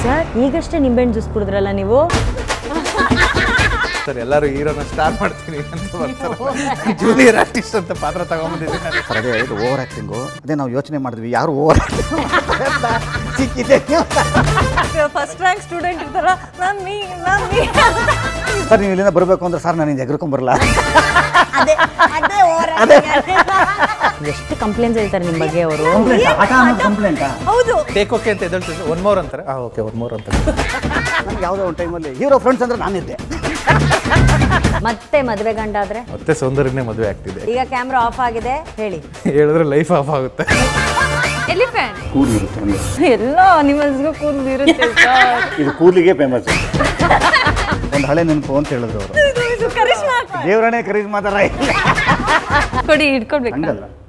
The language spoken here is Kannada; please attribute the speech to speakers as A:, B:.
A: ಸರ್ ಈಗಷ್ಟೇ ನಿಂಬೆಹಣ್ಣು ಜ್ಯೂಸ್ ಕುಡಿದ್ರಲ್ಲ ನೀವು
B: ಸರ್ ಎಲ್ಲರೂ ಹೀರೋನ ಸ್ಟಾರ್ ಮಾಡ್ತೀನಿ ಅಂತ ಬರ್ತಾರೆ ಜೂನಿಯರ್ ಆರ್ಟಿಸ್ಟ್ ಅಂತ ಪಾತ್ರ ತಗೊಂಬಂದಿದ್ದೀನಿ
C: ಸರ್ ಅದೇ ಇದು ಓವರ್ ಆ್ಯಕ್ಟಿಂಗು ಅದೇ ನಾವು ಯೋಚನೆ ಮಾಡಿದ್ವಿ ಯಾರು ಓವರ್ ಸಿಕ್ಕಿದೆ
A: ಫಸ್ಟ್ ರ್ಯಾಂಕ್ ಸ್ಟೂಡೆಂಟ್ ಇರ್ತಾರ ma'am me ma'am me
C: sir ನೀವು ಇಲ್ಲಿಂದ ಬರಬೇಕು ಅಂದ್ರೆ ಸರ್ ನಾನು ಎಗ್ರಕೊಂಬರಲ್ಲ
A: ಅದೇ ಅದೇ ಎಷ್ಟು ಕಂಪ್ಲೇಂಟ್ಸ್ ಹೇಳ್ತಾರೆ ನಿಮ್ಮ ಬಗ್ಗೆ ಅವರು
C: ಕಂಪ್ಲೇಂಟಾ
A: ಹೌದು
B: ಟೇಕ್ ಓಕೆ ಅಂತ ಎದ್ದೇಳ್ತಿದ್ರು ಒನ್ ಮೋರ್ ಅಂತಾರೆ ಹಾಂ ಓಕೆ ಒನ್ ಮೋರ್ ಅಂತ
C: ನನಗೆ ಯಾವುದೋ ಒಂದು ಟೈಮಲ್ಲಿ ಹೀರೋ ಫ್ರೆಂಡ್ಸ್ ಅಂದ್ರೆ ನಾನಿದ್ದೆ
A: ಮತ್ತೆ ಮದುವೆ ಗಂಡ ಆದ್ರೆ
B: ಮತ್ತೆ ಸೌಂದರ್ಯನೇ ಮದುವೆ ಆಗ್ತಿದೆ
A: ಈಗ ಕ್ಯಾಮ್ರಾ ಆಫ್ ಆಗಿದೆ ಹೇಳಿ
B: ಹೇಳಿದ್ರೆ ಲೈಫ್ ಆಫ್ ಆಗುತ್ತೆ
A: ಎಲಿಫೆಂಟ್
C: ಕೂದಲಿರುತ್ತೆ ನನಗೆ
A: ಎಲ್ಲ ನಿಮ್ಮ ಕೂದಲು ಇರುತ್ತೆ
C: ಇದು ಕೂದಲಿಗೆ ಫೇಮಸ್ ಒಂದು ಹಳೆ ನೆನಪು ಅಂತ ಹೇಳಿದ್ರು ಅವರು
A: ಕರಿಷ್ಮಾ
C: ದೇವರನೇ ಕರೀಸ್ ಮಾತಾರ
A: ಕೊಡಿ ಇಟ್ಕೊಡ್ಬೇಕು
C: ಹಂಗಲ್ಲ